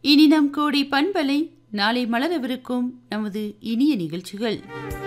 இனி நம் கோடி பண்பலை நாளை மலரவிருக்கும் நமது இனிய நிகழ்ச்சிகள்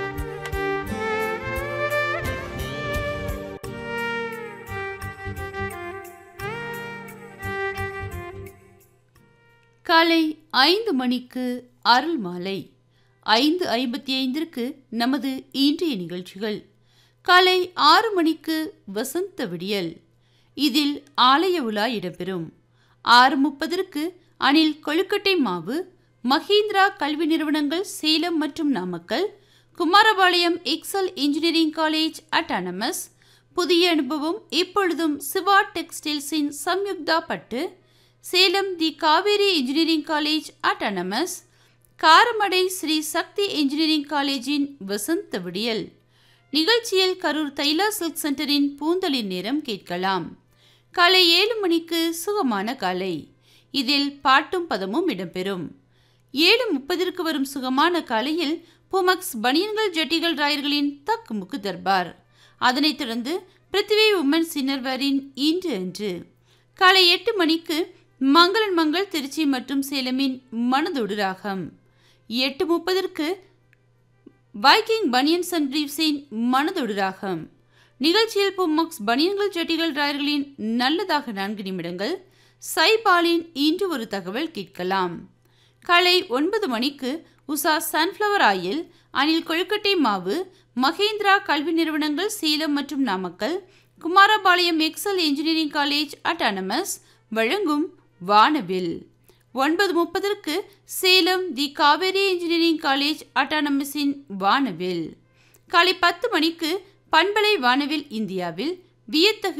காலை ஐந்து மணிக்கு அருள் மாலை ஐந்து ஐம்பத்தி ஐந்திற்கு நமது இன்றைய நிகழ்ச்சிகள் காலை ஆறு மணிக்கு வசந்த விடியல் இதில் ஆலய உலா இடம்பெறும் ஆறு முப்பதற்கு அணில் கொழுக்கட்டை மாவு மஹீந்திரா கல்வி நிறுவனங்கள் சேலம் மற்றும் Namakkal Kumarapalayam Excel engineering college autonomous புதிய அனுபவம் இப்பொழுதும் சிவா டெக்ஸ்டைல்ஸின் சம்யுக்தா பட்டு Salem the Kaveri engineering college autonomous Karamadai Sri Sakthi engineering காலேஜின் வசந்த விடியல் நிகழ்ச்சியில் கரூர் தைலா சில்க் சென்டரின் பூந்தளிர் நேரம் கேட்கலாம் காலை ஏழு மணிக்கு சுகமான காலை இதில் பாட்டும் பதமும் இடம்பெறும் ஏழு முப்பதிற்கு வரும் சுகமான காலையில் புமக்ஸ் பனியன்கள் ஜட்டிகள் ராயர்களின் தக்குமுக்கு தர்பார் அதனைத் தொடர்ந்து பிருத்திவி உமன் சின்னர்வரின் இன்று அன்று காலை எட்டு மணிக்கு மங்களன் மங்கள் திருச்சி மற்றும் சேலமின் மனதொடு ராகம் எட்டு முப்பதற்கு வைக்கிங் பனியன்ஸ் அண்ட் பிரீவ்ஸின் மனதொடு ராகம் நிகழ்ச்சியில் பும்மக்ஸ் பனியன்கள் ஜட்டிகள் ராயர்களின் நல்லதாக நான்கு நிமிடங்கள் சைபாலின் இன்று ஒரு தகவல் கேட்கலாம் காலை ஒன்பது மணிக்கு உஷா சன்ஃப்ளவர் ஆயில் அணில் கொழுக்கட்டை மாவு மகேந்திரா கல்வி நிறுவனங்கள் சேலம் மற்றும் Namakkal Kumarapalayam Excel engineering college autonomous வழங்கும் வானவில் ஒன்பது முப்பதற்கு Salem the Kaveri engineering college அட்டானமஸின் வானவில் காலை பத்து மணிக்கு பண்பலை வானவில் இந்தியாவில் வியத்தகு